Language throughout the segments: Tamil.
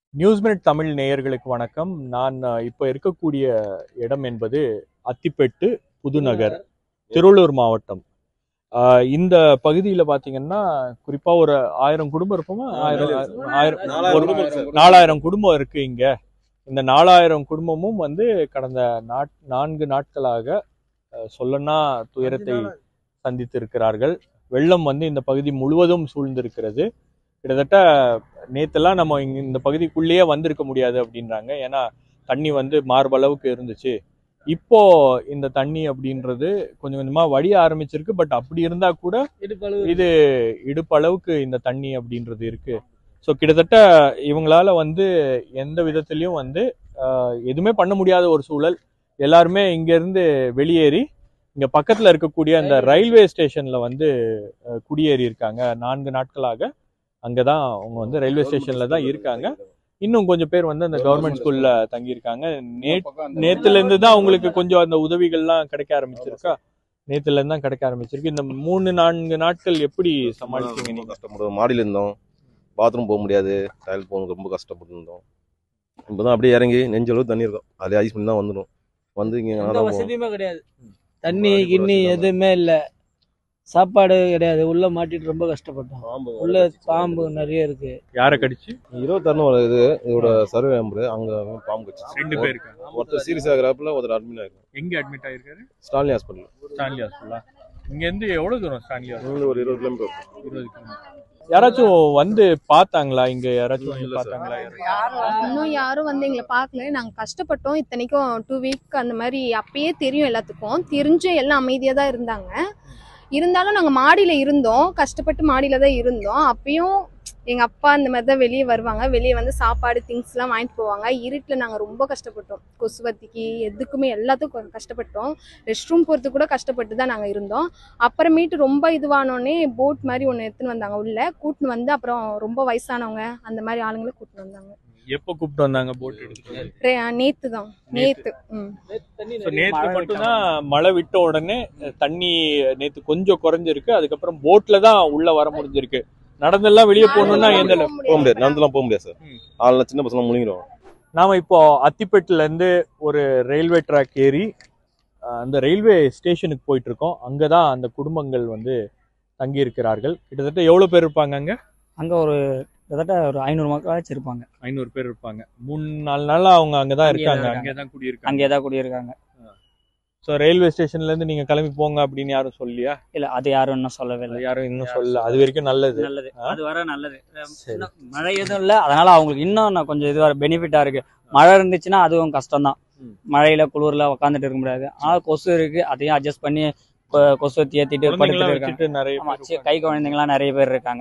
நியூஸ்மினிட் தமிழ் நேயர்களுக்கு வணக்கம் நான் அஹ், இப்போ இருக்கக்கூடிய இடம் என்பது அத்திப்பெட்டு புதுநகர் திருவள்ளூர் மாவட்டம் அஹ், இந்த பகுதியில் பார்த்தீங்கன்னா குறிப்பா ஒரு ஆயிரம் குடும்பம் இருக்குமா ஆயிரம் ஆயிரம் நாலாயிரம் ஒரு- குடும்பம் இருக்கு சார். நாலாயிரம் குடும்பம் இருக்கு இங்க இந்த நாலாயிரம் குடும்பமும் வந்து கடந்த நாட் நான்கு நாட்களாக அஹ், சொல்லனா துயரத்தை சந்தித்திருக்கிறார்கள் வெள்ளம் வந்து இந்த பகுதி முழுவதும் சூழ்ந்திருக்கிறது கிட்டத்தட்ட நேத்தெல்லாம் நம்ம இங்க இந்த பகுதிக்குள்ளேயே வந்திருக்க முடியாது அப்படின்றாங்க ஏன்னா தண்ணி வந்து மார்பளவுக்கு இருந்துச்சு இப்போ இந்த தண்ணி அப்படின்றது கொஞ்சம் கொஞ்சமா வடிய ஆரம்பிச்சிருக்கு பட் அப்படி இருந்தா கூட இது இடுப்பளவுக்கு இந்த தண்ணி அப்படின்றது இருக்கு ஸோ கிட்டத்தட்ட இவங்களால வந்து எந்த விதத்திலையும் வந்து ஆஹ், எதுவுமே பண்ண முடியாத ஒரு சூழல் எல்லாருமே இங்க இருந்து வெளியேறி இங்க பக்கத்துல இருக்கக்கூடிய அந்த ரயில்வே ஸ்டேஷன்ல வந்து அஹ், குடியேறி இருக்காங்க நான்கு நாட்களாக அங்கதான் அவங்க வந்து ரயில்வே ஸ்டேஷன்ல தான் இருக்காங்க இன்னும் கொஞ்சம் பேர் வந்து அந்த கவர்மெண்ட் ஸ்கூல்ல தங்கியிருக்காங்க நே நேத்துல இருந்து தான் அவங்களுக்கு கொஞ்சம் அந்த உதவிகள்லாம் கிடைக்க ஆரம்பிச்சிருக்கா நேத்துல இருந்து தான் கிடைக்க ஆரம்பிச்சிருக்கு இந்த மூணு நான்கு நாட்கள் எப்படி சமாளிச்சீங்க ரொம்ப நீங்க கஷ்டப்படுவோம் மாடியில் இருந்தோம் பாத்ரூம் போக முடியாது டாய்லெட் போக ரொம்ப கஷ்டப்பட்டு இருந்தோம் இப்போ தான் அப்படியே இறங்கி நெஞ்சளவு தண்ணி இருக்கும் அதில் ஐஸ் பண்ணி தான் வந்துடும் வந்து இங்கே எந்த நல்லா போவோம். வசதியுமே கிடையாது தண்ணி கிண்ணி எதுவுமே இல்ல சாப்பாடு கிடையாது உள்ள மாட்டிட்டு ரொம்ப கஷ்டப்பட்டோம் உள்ள பாம்பு நிறைய இருக்கு யாரை கடிச்சு இருபத்தாறுனு ஒரு இது இதோட சர்வே நம்பர் அங்கே பாம்பு கட்சி ரெண்டு பேர் இருக்காங்க ஒருத்தர் சீரியஸ் ஆகிறாப்புல ஒருத்தர் அட்மிட் ஆகிருக்கும் எங்க அட்மிட் ஆயிருக்காரு ஸ்டாலினி ஹாஸ்பிட்டல் ஸ்டான்லி ஹாஸ்பிட்டலா இங்க இருந்து எவ்வளவு தூரம் ஸ்டான்லி ஹாஸ்பிட்டல் ஒரு இருபது கிலோமீட்டர் இருபது கிலோமீட்டர் யாராச்சும் வந்து பார்த்தாங்களா இங்க யாராச்சும் வந்து இல்ல சார். பார்த்தாங்களா இன்னும் யாரும் வந்து எங்களை பார்க்கல நாங்கள் கஷ்டப்பட்டோம் இத்தனைக்கும் டூ வீக் அந்த மாதிரி அப்பயே தெரியும் எல்லாத்துக்கும் தெரிஞ்சு எல்லாம் அமைதியாக தான் இருந்தாங்க இருந்தாலும் நாங்கள் மாடியில் இருந்தோம் கஷ்டப்பட்டு மாடியில் தான் இருந்தோம் அப்பயும் எங்கள் அப்பா அந்த மாதிரி தான் வெளியே வருவாங்க வெளியே வந்து சாப்பாடு திங்ஸ்லாம் வாங்கிட்டு போவாங்க இருட்டில் நாங்கள் ரொம்ப கஷ்டப்பட்டோம் கொசுவத்திக்கு எதுக்குமே எல்லாத்துக்கும் கஷ்டப்பட்டோம் ரெஸ்ட் ரூம் போகிறதுக்கு கூட கஷ்டப்பட்டு தான் நாங்கள் இருந்தோம் அப்புறமேட்டு ரொம்ப இதுவானோடனே போட் மாதிரி ஒன்று எடுத்துன்னு வந்தாங்க உள்ள கூட்டின்னு வந்து அப்புறம் ரொம்ப வயசானவங்க அந்த மாதிரி ஆளுங்களை கூட்டின்னு வந்தாங்க எப்போ கூப்பிட்டு வந்தாங்க போட் எடுத்து ரே- நேத்து தான் நேத்து ம் So, நேத்து மட்டும்தான் மழை விட்ட உடனே அஹ், தண்ணி நேத்து கொஞ்சம் குறைஞ்சிருக்கு அதுக்கப்புறம் போட்ல தான் உள்ள வர முடிஞ்சிருக்கு நடந்தெல்லாம் வெளியே போகணும்னா எந்த போக அளவு? போக முடியாது நடந்துலாம் போக முடியாது சார் ம். ஆள் சின்ன பசங்க முழுங்கிடும் நாம இப்போ அத்திப்பேட்டுல இருந்து ஒரு ரயில்வே ட்ராக் ஏறி அஹ், அந்த ரயில்வே ஸ்டேஷனுக்கு போயிட்டு இருக்கோம் அங்கதான் அந்த குடும்பங்கள் வந்து தங்கி இருக்கிறார்கள் கிட்டத்தட்ட எவ்வளவு பேர் இருப்பாங்க அங்க அங்க ஒரு கிட்டத்தட்ட ஒரு ஐநூறு மக்களாச்சும் இருப்பாங்க ஐநூறு பேர் இருப்பாங்க மூணு நாலு நாளா அவங்க அங்கதான் அங்கேயே தான் இருக்காங்க இருக்காங்க. அங்கேதான் குடியிருக்காங்க அங்கே தான் குடியிருக்காங்க ஸோ ரயில்வே ஸ்டேஷன்ல இருந்து நீங்க கிளம்பி போங்க அப்படின்னு யாரும் சொல்லியா இல்ல அது யாரும் இன்னும் சொல்லவே இல்லை யாரும் இன்னும் சொல்லல அது வரைக்கும் நல்லது நல்லது ஆ? அது வர நல்லது சரி. இன்னும் மழை எதுவும் இல்ல அதனால அவங்களுக்கு இன்னும் நான் கொஞ்சம் இதுவா பெனிஃபிட்டா இருக்கு மழை இருந்துச்சுன்னா அதுவும் கஷ்டம் தான் ம். மழையில குளிர்ல உட்காந்துட்டு இருக்க முடியாது ஆனா கொசு இருக்கு அதையும் அட்ஜஸ்ட் பண்ணி கொ- கொசுவை ஏத்திட்டு படுத்துட்டு குழந்தைங்களாம் இருக்காங்க வச்சுட்டு நிறைய ஆமா பேர் சி- கை குழந்தைங்களாம் நிறைய பேர் இருக்காங்க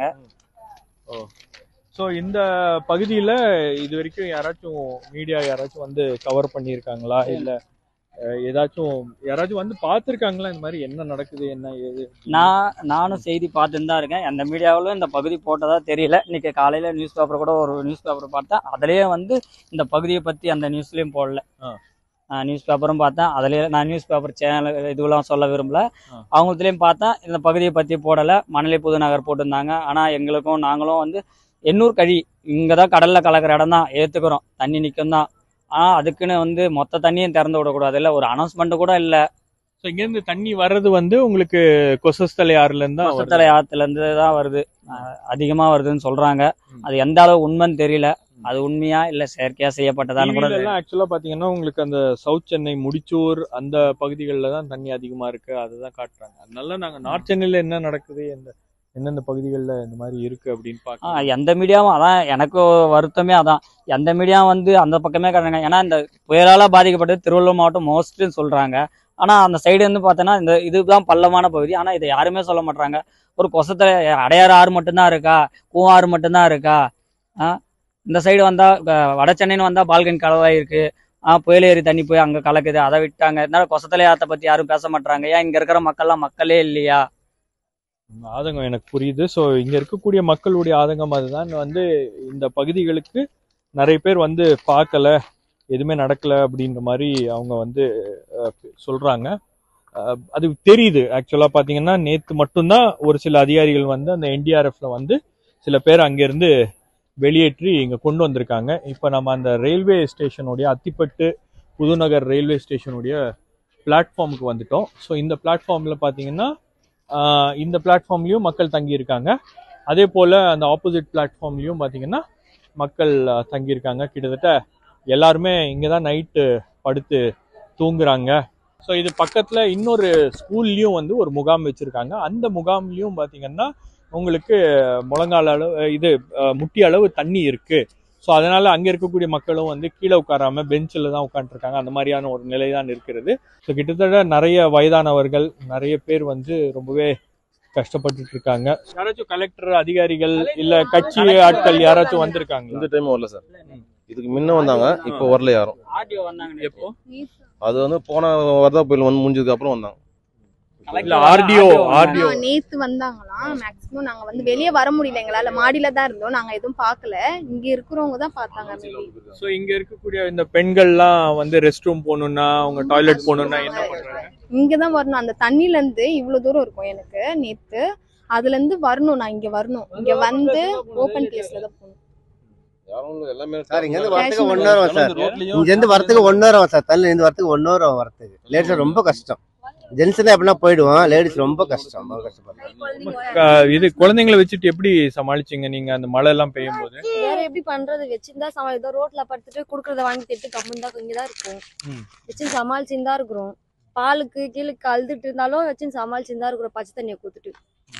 ஸோ இந்த பகுதியில இது வரைக்கும் யாராச்சும் மீடியா யாராச்சும் வந்து கவர் பண்ணியிருக்காங்களா இல்ல அஹ், ஏதாச்சும் யாராச்சும் வந்து பார்த்துருக்காங்களா இந்த மாதிரி என்ன நடக்குது என்ன ஏது நான் நானும் செய்தி பார்த்துட்டு தான் இருக்கேன் எந்த மீடியாவிலும் இந்த பகுதி போட்டதா தெரியல இன்னைக்கு காலையில நியூஸ் பேப்பர் கூட ஒரு நியூஸ் பேப்பர் பார்த்தேன் அதுலயே வந்து இந்த பகுதியை பத்தி அந்த நியூஸ்லயும் போடல ஆ. நியூஸ் பேப்பரும் பார்த்தேன் அதுலயே நான் நியூஸ் பேப்பர் சேனல் இதுவெல்லாம் சொல்ல விரும்பல ஆ. அவங்கள்துலயும் பார்த்தேன் இந்த பகுதியை பத்தி போடல மணலி புதுநகர் போட்டிருந்தாங்க ஆனா எங்களுக்கும் நாங்களும் வந்து எண்ணூர் கழி இங்கதான் கடல்ல கலக்கிற இடம் தான் ஏத்துக்கிறோம் தண்ணி நிக்கும் தான் ஆனா அதுக்குன்னு வந்து மொத்த தண்ணியும் திறந்து விடக்கூடாது இல்ல ஒரு அனௌன்ஸ்மெண்ட் கூட இல்ல ஸோ இங்கேருந்து தண்ணி வர்றது வந்து உங்களுக்கு கொசஸ்தலை ஆறுல இருந்து தான் வருது. கொசத்தலை ஆத்துல இருந்து தான் வருது அஹ் அதிகமா வருதுன்னு சொல்றாங்க ம். அது எந்த அளவு உண்மைன்னு தெரியல அது உண்மையா இல்ல செயற்கையா செய்யப்பட்டதான்னு கூட டிவில எல்லாம் ஆக்சுவலா பாத்தீங்கன்னா உங்களுக்கு அந்த சவுத் சென்னை முடிச்சூர் அந்த பகுதிகளில் தான் தண்ணி அதிகமா இருக்கு அதுதான் காட்டுறாங்க அதனால நாங்க நார்த் சென்னையில என்ன நடக்குது எந்த எந்தெந்த பகுதிகளில் இந்த மாதிரி இருக்கு அப்படின்னு ஆ, பார்க்கலாம் எந்த மீடியாவும் அதான் எனக்கு வருத்தமே அதான் எந்த மீடியா வந்து அந்த பக்கமே காட்டுறாங்க ஏன்னா இந்த புயலால பாதிக்கப்பட்டது திருவள்ளூர் மாவட்டம் மோஸ்ட்னு சொல்றாங்க ஆனா அந்த சைடு வந்து பார்த்தோன்னா இந்த இதுதான் பள்ளமான பகுதி ஆனா இதை யாருமே சொல்ல மாட்டாங்க ஒரு கொசத்துல அடையாறு ஆறு மட்டும்தான் இருக்கா கூவாறு மட்டும்தான் இருக்கா ஆ, இந்த சைடு வந்தா அஹ், வட சென்னைன்னு வந்தா பால்கன் கலவாய் இருக்கு ஆ புயல் ஏறி தண்ணி போய் அங்க கலக்குது அதை விட்டாங்க இருந்தாலும் கொசத்தலை ஆத்தை பத்தி யாரும் பேச மாட்டாங்க ஏன் இங்க இருக்கிற மக்கள்லாம் மக்களே இல்லையா ஆதங்கம் எனக்கு புரியுது ஸோ இங்க இருக்கக்கூடிய மக்களுடைய ஆதங்கம் அதுதான் வந்து இந்த பகுதிகளுக்கு நிறைய பேர் வந்து பார்க்கல எதுவுமே நடக்கல அப்படின்ற மாதிரி அவங்க வந்து அஹ், சொல்றாங்க அஹ், அது தெரியுது ஆக்சுவலா பாத்தீங்கன்னா நேத்து மட்டும்தான் ஒரு சில அதிகாரிகள் வந்து அந்த என்டிஆர்எஃப்ல வந்து சில பேர் அங்கிருந்து வெளியேற்றி இங்கே கொண்டு வந்திருக்காங்க இப்போ நம்ம அந்த ரயில்வே ஸ்டேஷனுடைய அத்திப்பட்டு புதுநகர் ரயில்வே ஸ்டேஷனுடைய பிளாட்ஃபார்முக்கு வந்துட்டோம் ஸோ இந்த பிளாட்ஃபார்மில் பார்த்தீங்கன்னா ஆஹ், இந்த பிளாட்ஃபார்ம்லேயும் மக்கள் தங்கியிருக்காங்க அதே போல் அந்த ஆப்போசிட் பிளாட்ஃபார்ம்லேயும் பார்த்தீங்கன்னா மக்கள் ஆஹ், தங்கியிருக்காங்க கிட்டத்தட்ட எல்லாருமே இங்கே தான் நைட்டு படுத்து தூங்குறாங்க ஸோ இது பக்கத்தில் இன்னொரு ஸ்கூல்லையும் வந்து ஒரு முகாம் வச்சுருக்காங்க அந்த முகாம்லையும் பார்த்தீங்கன்னா உங்களுக்கு முழங்கால அளவு இது அஹ், முட்டி அளவு தண்ணி இருக்கு ஸோ அதனால அங்கே இருக்கக்கூடிய மக்களும் வந்து கீழே உட்காராம பெஞ்சில் தான் உட்காந்துருக்காங்க அந்த மாதிரியான ஒரு நிலை தான் இருக்கிறது ஸோ கிட்டத்தட்ட நிறைய வயதானவர்கள் நிறைய பேர் வந்து ரொம்பவே கஷ்டப்பட்டுட்டு இருக்காங்க யாராச்சும் கலெக்டர் அதிகாரிகள் இல்ல கட்சி ஆட்கள் யாராச்சும் வந்திருக்காங்க இந்த டைம் வரல சார் இதுக்கு முன்ன வந்தாங்க இப்போ வரல யாரும் ஆர்டிஓ வந்தாங்க எப்போ அது வந்து போன வரதா புயல் வந்து முடிஞ்சதுக்கு அப்புறம் வந்தாங்க இல்ல RDO RDO. ஆ, நேத்து வந்தாங்களாம் மேக்ஸிமம் நாங்க வந்து வெளியே வர முடியல எங்களால மாடியில தான் இருந்தோம் நாங்க எதுவும் பார்க்கல இங்க இருக்கிறவங்க தான் பார்த்தாங்க maybe. ஸோ இங்க இருக்கக்கூடிய இந்த பெண்கள்லாம் வந்து ரெஸ்ட் ரூம் போகணும்னா அவங்க டாய்லெட் போகணும்னா என்ன பண்றாங்க இங்கதான் வரணும் அந்த தண்ணில இருந்து இவ்வளவு தூரம் இருக்கும் எனக்கு நேத்து அதுல இருந்து வரணும் நான் இங்க வரணும் இங்க வந்து ஓபன் பிளேஸ்ல தான் போகணும் யாரும் இல்ல, எல்லாமே சார் இங்க இருந்து வரத்துக்கு Fashion ஒன் ஹவர் ஆகும் சார் ரோட்லயும் இங்க இருந்து வரத்துக்கு ஒன் ஹவர் ஆகும் சார் தள்ளி இருந்து வரத்துக்கு ஒன் ஹவர் ஆகும் வரத்துக்கு லேடிஸ் ரொம்ப கஷ்டம் ஜென்ஸ் தான் எப்படின்னா போயிடுவோம் லேடிஸ் ரொம்ப கஷ்டம் ரொம்ப கஷ்டப்படுறாங்க க- இது குழந்தைங்களை வச்சுட்டு எப்படி சமாளிச்சீங்க நீங்க அந்த மழை எல்லாம் பெய்யும் போது வேற எப்படி பண்றது வச்சிருந்தா சமா ஏதோ ரோட்ல படுத்துட்டு குடுக்கறத வாங்கி திட்டு கம்முன்னு தான் இங்கதான் இருக்கும் ம். வச்சு சமாளிச்சுன்னு தான் இருக்கிறோம் பாலுக்கு கீழுக்கு அழுதுட்டு இருந்தாலும் வச்சு சமாளிச்சுன்னு தான் இருக்கிறோம் பச்சை தண்ணியை கொடுத்துட்டு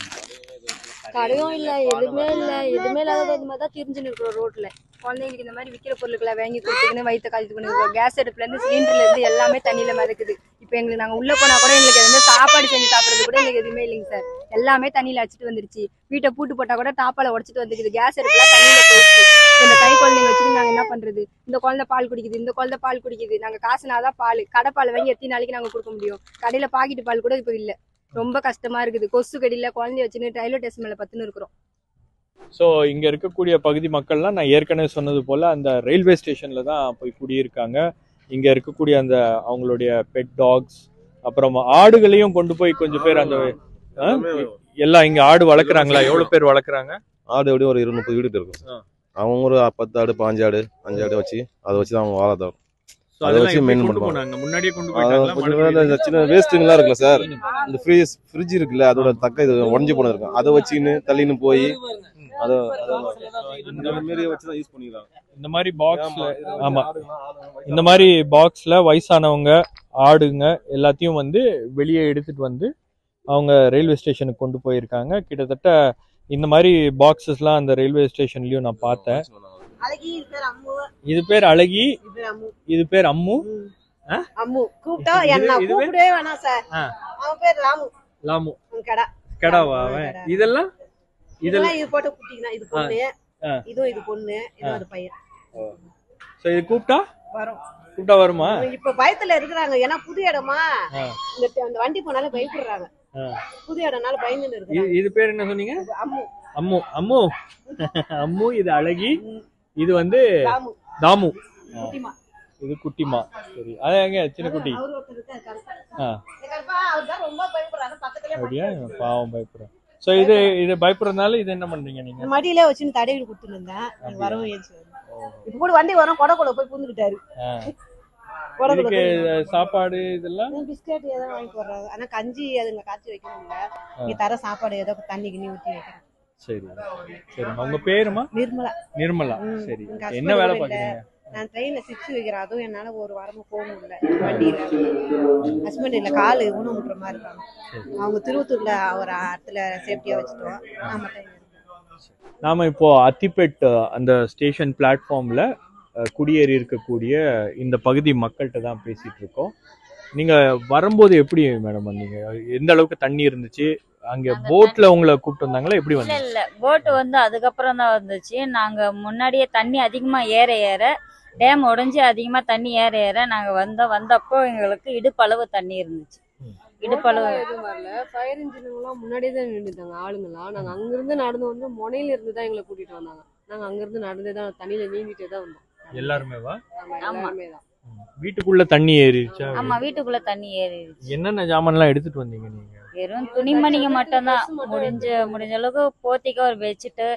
கடையும் இல்ல எதுவுமே இல்ல எதுவுமே இல்லாத இது மாதிரி தான் திரிஞ்சுன்னு இருக்கிறோம் ரோட்ல குழந்தைங்களுக்கு இந்த மாதிரி விக்கிற பொருட்களை வாங்கி கொடுத்துக்கின்னு வயிற்று கழிச்சுக்கணும் இருக்கிறோம் கேஸ் அடுப்புல இருந்து சிலிண்டர்ல இருந்து எல்லாமே தண்ணியில மிதக்குது இப்போ எங்களுக்கு நாங்க உள்ள போனா கூட எங்களுக்கு வந்து சாப்பாடு செஞ்சு சாப்பிடுறது கூட எங்களுக்கு எதுவுமே இல்லைங்க சார் எல்லாமே தண்ணியில அடிச்சிட்டு வந்துருச்சு வீட்டை பூட்டு போட்டா கூட தாப்பால உடச்சிட்டு வந்துருக்குது கேஸ் அடுப்புலாம் தண்ணியில போயிடுச்சு இந்த கை குழந்தைங்க வச்சுட்டு நாங்க என்ன பண்றது இந்த குழந்தை பால் குடிக்குது இந்த குழந்தை பால் குடிக்குது நாங்க காசுனாதான் பால் கடை பால் வாங்கி எத்தனை நாளைக்கு நாங்க கொடுக்க முடியும் கடையில பாக்கெட் பால் கூட இப்போ இல்ல ரொம்ப கஷ்டமா இருக்குது கொசு கடியில குழந்தைய வச்சுன்னு ரயில்வே ஸ்டேஷன் மேல பத்துன்னு இருக்கிறோம் ஸோ இங்க இருக்கக்கூடிய பகுதி மக்கள்லாம் நான் ஏற்கனவே சொன்னது போல அந்த ரயில்வே ஸ்டேஷன்ல தான் போய் குடியிருக்காங்க இங்க இருக்கக்கூடிய அந்த அவங்களுடைய பெட் டாக்ஸ் அப்புறம் ஆடுகளையும் கொண்டு போய் கொஞ்சம் பேர் அந்த ஆ? எல்லாம் இங்க ஆடு வளர்க்குறாங்களா எவ்வளவு பேர் வளர்க்குறாங்க ஆடு எப்படியும் ஒரு இருபது முப்பது வீடு இருக்கும் ஆ. அவங்க ஒரு பத்து ஆடு பாஞ்சு ஆடு அஞ்சு ஆடு வச்சு அதை வச்சு தான் அவங்க வாழ So அதை அதெல்லாம் வச்சு எப்படி main கொண்டு பண்ணுவாங்க. போனாங்க முன்னாடியே கொண்டு அதை போயிட்டாங்களா கொஞ்சம் மழை நேரம் இந்த பெய்யுது. சின்ன வேஸ்ட்டுங்கெல்லாம் இருக்குல்ல சார் இந்த ஃப்ரீஸ் ஃப்ரிட்ஜ் இருக்குல்ல அதோட தக்க இது உடஞ்சி போன இருக்கும் அதை வச்சுக்கின்னு தள்ளின்னு போய் அதை இந்த மாதிரி வச்சு தான் யூஸ் பண்ணிக்கிறாங்க இந்த மாதிரி பாக்ஸ்ல ஆமா இந்த மாதிரி பாக்ஸ்ல வயசானவங்க ஆடுங்க எல்லாத்தையும் வந்து வெளியே எடுத்துட்டு வந்து அவங்க ரயில்வே ஸ்டேஷனுக்கு கொண்டு போயிருக்காங்க கிட்டத்தட்ட இந்த மாதிரி பாக்ஸஸ்லாம் அந்த ரயில்வே ஸ்டேஷன்லயும் நான் பார்த்தேன் அழகி இது பேர் அம்மு இது பேர் அழகி இது பேர் அம்மு இது பேர் அம்மு அம்மு கூப்பிட்டா இது- என்ன இது பேர்? கூப்பிடவே வேணாம் சார் ஆ. அவன் பேர் ராமு லாமு அவன் கடா கெடாவா அவன் கடா. இதெல்லாம் இதெல்லாம் இதெல்லாம் இது போட்டு குட்டிங்க இது பொண்ணு ஆ. இதுவும் இது பொண்ணு இது ஒரு பையன் ஸோ இது கூப்பிட்டா வரும் கூப்பிட்டா வருமா இப்ப பயத்துல இருக்கிறாங்க ஏன்னா புது இடமா ஆ. இந்த அந்த வண்டி போனாலும் பயப்படுறாங்க ஆ. புது இடம்னால பயந்துன்னு இது இருக்கிறாங்க இது பேர் என்ன சொன்னீங்க அம்மு அம்மு அம்மு அம்மு இது அழகி இது வந்து ராமு தாமு குட்டிமா இது குட்டிமா சரி அது எங்க சின்ன குட்டி அவரு ஒருத்தர் இருக்காரு கருப்பா. ஆ இந்த கருப்பா அவர் தான் ரொம்ப பயப்படுறாங்க பக்கத்துலயே அப்படியா படுத்து பாவம் பயப்படுறேன் ஸோ இது இது பயப்படுறதுனால இது என்ன பண்றீங்க நீங்க இந்த மடியிலே வச்சுன்னு தடவி கொடுத்துட்டு இருந்தேன் எனக்கு வரவும் ஏச்சு இப்ப கூட வண்டி வரும் கொடை கூட போய் புந்துக்கிட்டாரு ஆ. கொடை கூட இதுக்கு போய் சாப்பாடு இதெல்லாம் பிஸ்கட் ஏதோ வாங்கி போடுறாங்க ஆனா கஞ்சி அதுங்க காய்ச்சி வைக்கணும்ல இங்க தர சாப்பாடு ஏதோ தண்ணி கிண்ணி ஊத்தி வைக்கிறேன் சரி சரிம்மா உங்க பேருமா நிர்மலா நிர்மலா ம். சரி எங்க என்ன வேலை husband இல்ல. பாக்குறீங்க நான் ட்ரெயின்ல சிக்ஸ் வைக்கிறேன் அதுவும் என்னால ஒரு வாரமா போக முடியல வண்டியில ஹஸ்பண்ட் இல்ல காலு ஊனமுட்டுற மாதிரி இருக்காங்க அவங்க திருவத்தூர்ல ஒரு இடத்துல சேஃப்டியா வச்சுட்டோம் நான் மட்டும் இங்க இருக்கேன். நாம இப்போ அத்திப்பேட் அஹ், அந்த ஸ்டேஷன் பிளாட்ஃபார்ம்ல அஹ், குடியேறி இருக்கக்கூடிய இந்த பகுதி மக்கள்கிட்ட தான் பேசிட்டு இருக்கோம் நீங்க வரும்போது எப்படி மேடம் வந்தீங்க எந்த அளவுக்கு தண்ணி இருந்துச்சு அங்க நாங்க போட்ல உங்களை கூப்பிட்டு வந்தாங்களா எப்படி இல்ல வந்தீங்க இல்ல போட் வந்து அதுக்கப்புறம் தான் வந்துச்சு நாங்க முன்னாடியே தண்ணி அதிகமா ஏற ஏற டேம் உடைஞ்சு அதிகமா தண்ணி ஏற ஏற நாங்க வந்தோம் வந்தப்போ எங்களுக்கு இடுப்பளவு தண்ணி இருந்துச்சு இடுப்பளவு எதுவும் வரல ஃபயர் இன்ஜினுங்கெல்லாம் முன்னாடியே தான் நின்றுட்டாங்க ஆளுங்கெல்லாம் நாங்க அங்கிருந்து நடந்து வந்து முனையில இருந்து தான் எங்களை கூட்டிட்டு வந்தாங்க நாங்க அங்கிருந்து நடந்தே தான் தண்ணியில நீந்திட்டே தான் வந்தோம் எல்லாருமே வா ஆமா ஆமா. எல்லாருமே தான் வீட்டுக்குள்ள தண்ணி ஏறிடுச்சா ஆமா வீட்டுக்குள்ள தண்ணி ஏறிடுச்சு என்னென்ன ஜாமான்லாம் எடுத்துட்டு வந்தீங்க நீங்க வெறும் துணிமணிங்க மட்டும்தான் முடிஞ்ச முடிஞ்ச அளவுக்கு போத்திக்க ஒரு பெட்ஷீட்டு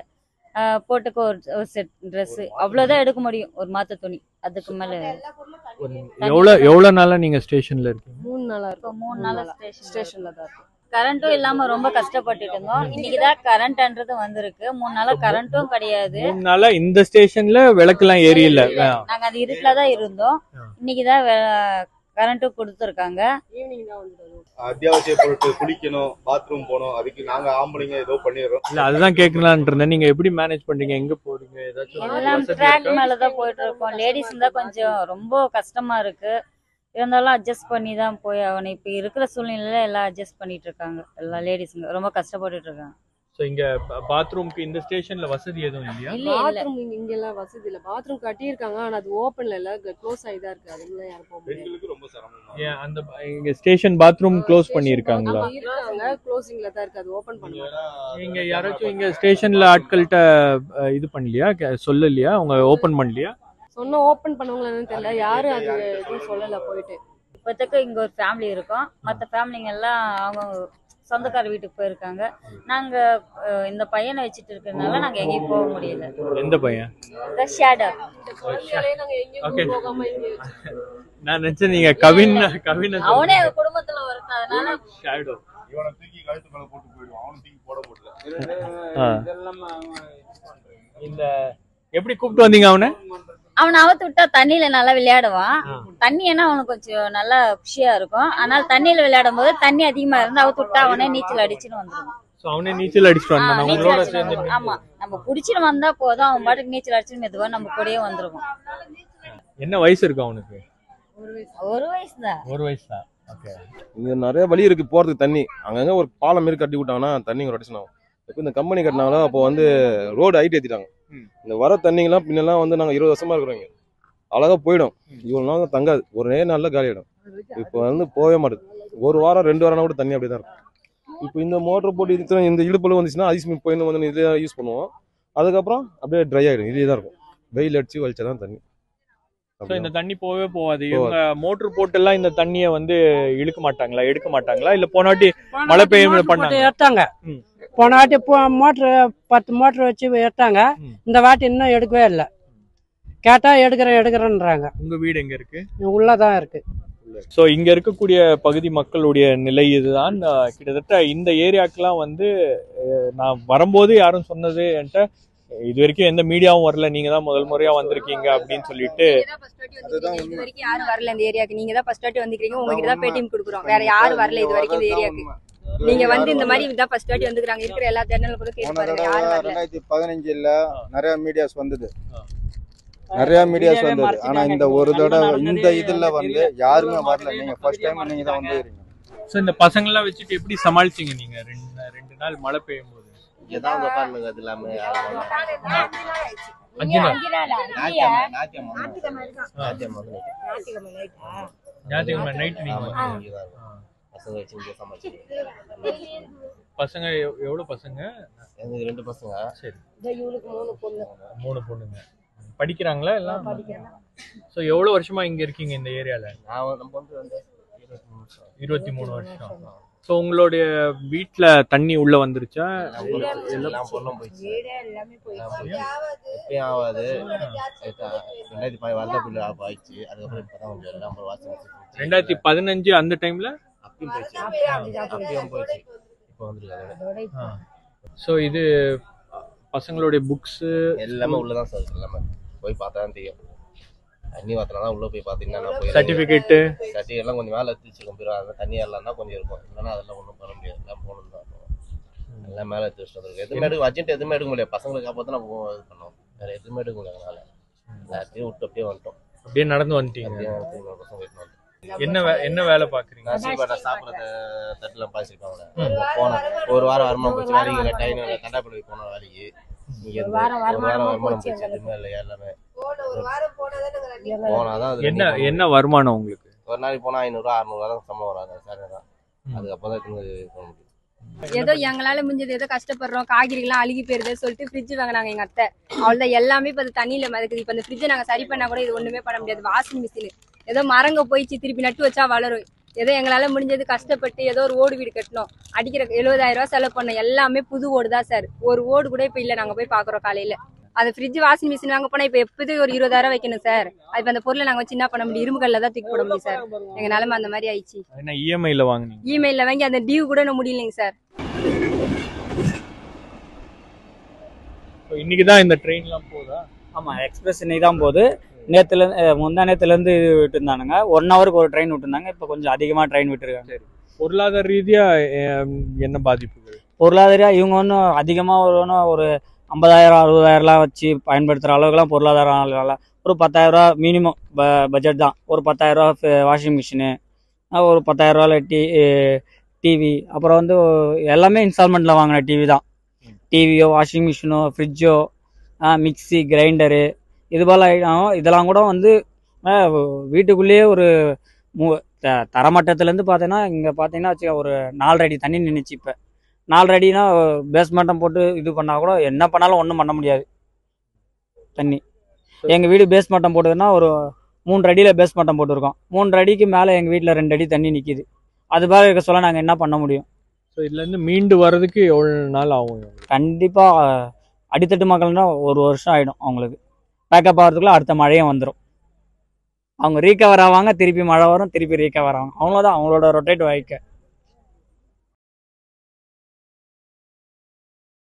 ஆஹ் போட்டுக்க ஒரு ஒரு செட் ட்ரெஸ் அவ்வளவுதான் எடுக்க முடியும் ஒரு மாத்த துணி அதுக்கு மேல எவ்வளவு எவ்வளவு நாளா நீங்க ஸ்டேஷன்ல இருக்கீங்க மூணு நாளா இப்போ இருக்கும் மூணு நாளா ஸ்டேஷன் ஸ்டேஷன்ல தான் இருக்கும் கரண்ட்டும் இல்லாம ரொம்ப கஷ்டப்பட்டுட்டு இருந்தோம் இன்னைக்குதான் கரண்ட்ன்றது வந்திருக்கு மூணு நாளா கரண்ட்டும் கிடையாது மூணு நாளா இந்த ஸ்டேஷன்ல விளக்கெல்லாம் எரியல நாங்க அது இருட்டுல தான் இருந்தோம் இன்னைக்குதான் கரண்ட்டும் கொடுத்துருக்காங்க ஈவினிங் தான் வந்து அத்தியாவசிய பொருட்கள் குளிக்கணும் பாத்ரூம் போகணும் அதுக்கு நாங்க ஆம்பளைங்க ஏதோ பண்ணிடுறோம் இல்ல அதுதான் கேட்கலான் இருந்தேன் நீங்க எப்படி மேனேஜ் பண்றீங்க எங்க போறீங்க ஏதாச்சும் எல்லாம் வசதி ட்ராக் இருக்கா? மேலதான் போயிட்டு இருக்கோம் லேடிஸ் தான் கொஞ்சம் ரொம்ப கஷ்டமா இருக்கு இருந்தாலும் அட்ஜஸ்ட் பண்ணி தான் போய் ஆகணும் இப்போ இருக்கிற சூழ்நிலையில எல்லாம் அட்ஜஸ்ட் பண்ணிட்டு இருக்காங்க எல்லா லேடிஸுங்க ரொம்ப கஷ்டப்பட்டுட்டு இருக்காங்க So, இங்க பாத்ரூம்க்கு இந்த ஸ்டேஷன்ல வசதி எதுவும் இல்லையா இல்ல இல்ல பாத்ரூம் இங்க எல்லாம் வசதி இல்ல பாத்ரூம் கட்டியிருக்காங்க ஆனா அது ஓப்பன்ல இல்ல க்ளோஸ் ஆகி தான் இருக்கு அதுக்குள்ள யாரும் போக முடியாது பெண்களுக்கு ரொம்ப சிரமம் ஏன் அந்த இங்க ஸ்டேஷன் பாத்ரூம் க்ளோஸ் பண்ணிருக்காங்களா ஆமா, இருக்காங்க க்ளோசிங்ல தான் இருக்கு அது ஓபன் பண்ண மாட்டாங்க நீங்க யாராச்சும் இங்க ஸ்டேஷன்ல ஆட்கள்கிட்ட அஹ், இது பண்ணலையா கே- சொல்லலையா அவங்க ஓபன் பண்ணலையா சொன்ன ஓபன் பண்ணவங்களா என்னன்னு தெரியல யாரும் அது எதுவும் சொல்லல போயிட்டு இப்போதைக்கு இங்க ஒரு ஃபேமிலி இருக்கோம் மற்ற ஃபேமிலிங்க எல்லாம் அவங்க சொந்தக்கார வீட்டுக்கு போயிருக்காங்க நாங்க அஹ், இந்த பையனை வச்சுட்டு இருக்கிறதுனால நாங்க எங்கேயும் போக முடியல எந்த பையன் ஷேடோ குழந்தையாலே நாங்க எங்கேயும் Okay. போகாம இங்க நான் நினைச்சேன் நீங்க கவின் கவின் அவனே எங்க குடும்பத்துல ஒருத்தன் அதனால ஷேடோ இவனை தூக்கி கழுத்து மேல போட்டு போயிடுவான் அவனை தூக்கி போட முடியல இந்த எப்படி கூப்பிட்டு வந்தீங்க அவனை அவனை அவுத்து விட்டா தண்ணியில நல்லா விளையாடுவான் தண்ணி ஏன்னா அவனுக்கு கொஞ்சம் நல்லா குஷியா இருக்கும் ஆனால் தண்ணியில விளையாடும் போது தண்ணி அதிகமா இருந்து அவுத்து விட்டா அவனே நீச்சல் அடிச்சுன்னு வந்துருவான் So, அவனே நீச்சல் அடிச்சுட்டு ஆ, வந்தான் நீச்சல் உங்களோட அடிச்சுட்டு சேர்ந்து வந்துருவான். ஆமா நம்ம புடிச்சிட்டு வந்தா போதும் அவன் பாட்டுக்கு நீச்சல் அடிச்சுட்டு மெதுவா நம்ம கூடயே வந்துருவான் என்ன வயசு இருக்கு அவனுக்கு ஒரு வயசு தான் ஒரு வயசு தான் ஓகே இங்க நிறைய வழி இருக்கு போறதுக்கு தண்ணி அங்கங்க ஒரு பாலம் மாரி கட்டி விட்டாங்கன்னா தண்ணி ஒரு அடிஷன் ஆகும் இப்போ இந்த கம்பெனி கட்டினாங்களோ அப்போ வந்து ரோடு ஹைட் ஏத்திட்டாங்க ம். இந்த வர தண்ணிங்கெல்லாம் பின்னெல்லாம் வந்து நாங்க இருபது வருஷமா இருக்கிறோம் இங்க அழகா போயிடும் இவ்வளவு நாள் தங்காது ஒரே நாள்ல காலியாயிடும் இப்போ வந்து போகவே மாட்டுது ஒரு வாரம் ரெண்டு வாரம் கூட தண்ணி அப்படியே தான் இருக்கும் இப்போ இந்த மோட்டர் போட்டு இது இந்த இடுப்புல வந்துச்சுன்னா ஐஸ் போயின்னு வந்து இதில் யூஸ் பண்ணுவோம் அதுக்கப்புறம் அப்படியே ட்ரை ஆயிடும் இதுலேயே தான் இருக்கும் வெயில் அடிச்சு வலிச்சா தான் தண்ணி ஸோ இந்த தண்ணி போகவே போகாது இவங்க மோட்டர் போட்டு எல்லாம் இந்த தண்ணியை வந்து இழுக்க மாட்டாங்களா எடுக்க மாட்டாங்களா இல்ல போனாட்டி மழை பெய்யும் மோட்டர் பண்ணாங்க போட்டு எடுத்தாங்க ம். போன வாட்டி மோட்டர் பத்து மோட்டர் வச்சு எடுத்தாங்க ம். இந்த வாட்டி இன்னும் எடுக்கவே இல்லை கேட்டா எடுக்கிறேன் எடுக்கிறேன்றாங்க உங்க வீடு எங்க இருக்கு உள்ளதான் இருக்கு ஸோ இங்க இருக்கக்கூடிய பகுதி மக்களுடைய நிலை இதுதான் அஹ் கிட்டத்தட்ட இந்த ஏரியாக்கெல்லாம் வந்து அஹ் நான் வரும்போது யாரும் சொன்னது என்கிட்ட இது வரைக்கும் எந்த மீடியாவும் வரல நீங்க தான் முதல் முறையா வந்திருக்கீங்க அப்படின்னு சொல்லிட்டு இது வரைக்கும் யாரும் வரல இந்த ஏரியாக்கு நீங்க தான் ஃபர்ஸ்ட் வாட்டி வந்திருக்கீங்க உங்ககிட்ட தான் பேட்டிஎம் கொடுக்குறோம் வேற யாரும் வரல இது வரைக்கும் இந்த ஏரியாக்கு நீங்க வந்து இந்த மாதிரி இதான் ஃபர்ஸ்ட் வாட்டி வந்துக்கிறாங்க இருக்கிற எல்லா சேனல் கூட கேட்டு போன பாருங்க தடவை யாரும் வரல ரெண்டாயிரத்தி பதினஞ்சுல நிறைய மீடியாஸ் வந்தது நிறைய மீடியாஸ் மீடியாவே வந்தது ஆனா இந்த மறைச்சிட்டாங்க. ஒரு இப்போ தடவை என்ன இந்த நடந்தது இதுல எல்லாம் வந்து தெரியல. யாருமே வரல நீங்க ஃபர்ஸ்ட் டைம் நீங்க தான் வந்து ஸோ இந்த பசங்கள்லாம் வச்சுட்டு எப்படி சமாளிச்சீங்க நீங்க ரெண்டு ரெண்டு நாள் மழை பெய்யும் போது ஏதாவது உட்காருங்க அது இல்லாம அஞ்சு நாள் ஞாயிற்றுக்கிழமை நைட் நீங்க வந்தீங்க. பசங்க வச்சு இங்கே சமாளிச்சு பசங்க எவ்- எவ்வளவு பசங்க எனக்கு ரெண்டு பசங்க சரி இவளுக்கு மூணு பொண்ணு மூணு பொண்ணுங்க படிக்கிறாங்களா எல்லாம் ஸோ எவ்வளவு வருஷமா இங்க இருக்கீங்க இந்த ஏரியால நான் வந்து- நம்ம வந்து வந்து இருபத்தி மூணு வருஷம் இருபத்தி மூணு வருஷம் ஸோ உங்களுடைய வீட்ல தண்ணி உள்ள வந்துருச்சா எல்லாம் பொண்ணும் போயிடுச்சு எல்லாம் போயிடுச்சு. எப்பயும் ஆகாது ரெண்டாயிரத்தி பதி வரல பில்லு ஆஃப் ஆயிடுச்சு அதுக்கப்புறம் இப்பதான் கொஞ்சம் எல்லாம் வாஷிங் மிஷின் ரெண்டாயிரத்தி பதினஞ்சு அந்த டைம்ல அப்பயும் போயிடுச்சு அப்பயும் போயிடுச்சு இப்போ வந்துருக்காங்க ஸோ இது பசங்களுடைய புக்ஸ் எல்லாமே உள்ளதான் சார் இருக்கு எல்லாமே போய் பார்த்தா தான் தெரியும் தண்ணி வாத்தினா தான் உள்ள போய் பார்த்தீங்கன்னா நான் போய் Certificate? சர்டிஃபிகேட் எல்லாம் கொஞ்சம் மேலே எடுத்து வச்சுக்கோம் போயிடும் அதெல்லாம் தண்ணி எல்லாம் தான் கொஞ்சம் இருக்கும் இல்லைன்னா அதெல்லாம் ஒன்றும் பண்ண முடியாது எல்லாம் போகணும் தான் எல்லாம் மேலே எடுத்து வச்சுட்டு வந்துருக்கு எதுவுமே எடுக்க அர்ஜென்ட் எதுவுமே எடுக்க முடியாது பசங்களுக்கு காப்பாற்ற நம்ம இது பண்ணோம் வேற எதுவுமே எடுக்க முடியாது அதனால எல்லாத்தையும் விட்டு அப்படியே வந்துட்டோம் அப்படியே நடந்து வந்துட்டீங்க அப்படியே வந்து இன்னொரு பசங்க போயிட்டு வந்துட்டோம் என்ன வே- என்ன வேலை பாக்குறீங்க நான் சீப்பாட்டை சாப்பிட்ற தட்டில் பாய்ச்சிருக்காங்க போனேன் ஒரு வாரம் வருமானம் போச்சு வேலைக்கு இல்லை டைம் கண்டாப்படி போனோம் வேலைக்கு இங்க இருந்து வாரம் ஒரு வாரம் வருமானமா வருமானம் போச்சு போச்சு எங்களுக்கு. எதுவுமே இல்லை எல்லாமே போனாதான் அது என்ன ரெண்டு என்ன வருமானம் உங்களுக்கு ஒரு நாளைக்கு போனா ஐநூறுரூவா அறுநூறுவா தான் சம்பளம் வராது சார் தான் அதுக்கப்புறம் தான் திரும்ப இது பண்ண முடியும் ஏதோ எங்களால முடிஞ்சது ஏதோ கஷ்டப்படுறோம் காய்கறிலாம் அழுகி போயிருது சொல்லிட்டு ஃப்ரிட்ஜ் வாங்கினாங்க எங்க அத்தை அவ்வளவுதான் எல்லாமே இப்ப அது தண்ணியில மிதக்குது இப்ப இந்த ஃப்ரிட்ஜை நாங்க சரி பண்ணா கூட இது ஒண்ணுமே பண்ண முடியாது வாஷிங் மிஷின் ஏதோ மரங்க போயிடுச்சு திருப்பி நட்டு வச்சா வளரும் ஏதோ எங்களால முடிஞ்சது கஷ்டப்பட்டு ஏதோ ஒரு ஓடு வீடு கட்டணும் அடிக்கிற எழுபதாயிரம் ரூபாய் செலவு பண்ணோம் எல்லாமே புது ஓடு தான் சார் ஒரு ஓடு கூட இப்ப இல்ல நாங்க போய் பாக்குறோம் காலையில அந்த ஃப்ரிட்ஜ் வாஷிங் மிஷின் வாங்க போனா இப்ப எப்போது ஒரு இருபதாயிரம் வைக்கணும் சார் இப்ப அந்த பொருளை நாங்க வச்சு என்ன பண்ண முடியும் இரும்பு கல்ல தான் தூக்கி போட முடியும் சார் எங்க நிலைமை அந்த மாதிரி ஆயிடுச்சு என்ன இஎம்ஐல வாங்குனீங்க இமெயில்ல வாங்கி அந்த டியூ கூட இன்னும் முடியலைங்க சார் So, இன்னைக்கு தான் இந்த ட்ரெயின்லாம் போதா ஆமா எக்ஸ்பிரஸ் இன்னைக்கு தான் போகுது நேத்துல அஹ் முந்தா நேத்துல இருந்து விட்டுருந்தானுங்க ஒன் ஹவருக்கு ஒரு ட்ரெயின் விட்டுருந்தாங்க இப்போ கொஞ்சம் அதிகமா ட்ரெயின் விட்டுருக்காங்க பொருளாதார ரீதியா அஹ், என்ன பாதிப்புகள் பொருளாதார இவங்க ஒன்றும் அதிகமாக ஒரு ஒன்றும் ஒரு ஐம்பதாயிரம் அறுபதாயிரம்லாம் வச்சு பயன்படுத்துகிற அளவுக்குலாம் பொருளாதாரம் இல்லை ஒரு பத்தாயிரரூவா மினிமம் ப பட்ஜெட் தான் ஒரு பத்தாயிரரூவா வாஷிங் மிஷினு ஒரு பத்தாயிரரூவாவில் டி டிவி அப்புறம் வந்து எல்லாமே இன்ஸ்டால்மெண்ட்டில் வாங்கின டிவி தான் டிவியோ வாஷிங் மிஷினோ ஃப்ரிட்ஜோ மிக்ஸி கிரைண்டரு இது போல ஐட்டம் இதெல்லாம் கூட வந்து அஹ், வீட்டுக்குள்ளேயே ஒரு மூ த- தரமட்டத்துலேருந்து பார்த்தீங்கன்னா இங்கே பார்த்தீங்கன்னா வச்சுக்க ஒரு நாலரை அடி தண்ணி நின்றுச்சு இப்போ நாலரை அடினா பேஸ்மெண்ட்டம் போட்டு இது பண்ணால் கூட என்ன பண்ணாலும் ஒன்றும் பண்ண முடியாது தண்ணி எங்கள் வீடு பேஸ்மட்டம் போட்டதுன்னா ஒரு மூன்று அடியில் பேஸ்மட்டம் போட்டிருக்கோம் மூன்று அடிக்கு மேலே எங்கள் வீட்டில் ரெண்டு அடி தண்ணி நிற்கிது அது மாதிரி இருக்க சொல்ல நாங்கள் என்ன பண்ண முடியும் ஸோ இதுல இருந்து மீண்டு வர்றதுக்கு எவ்வளவு நாள் ஆகும் கண்டிப்பாக அடித்தட்டு மக்கள்னா ஒரு வருஷம் ஆகிடும் அவங்களுக்கு பேக்கப் ஆகிறதுக்குள்ள அடுத்த மழையும் வந்துடும் அவங்க ரீகவர் ஆவாங்க திருப்பி மழை வரும் திருப்பி ரீகவர் ஆவாங்க அவ்வளோதான் அவங்களோட ரொட்டேட் வாழ்க்கை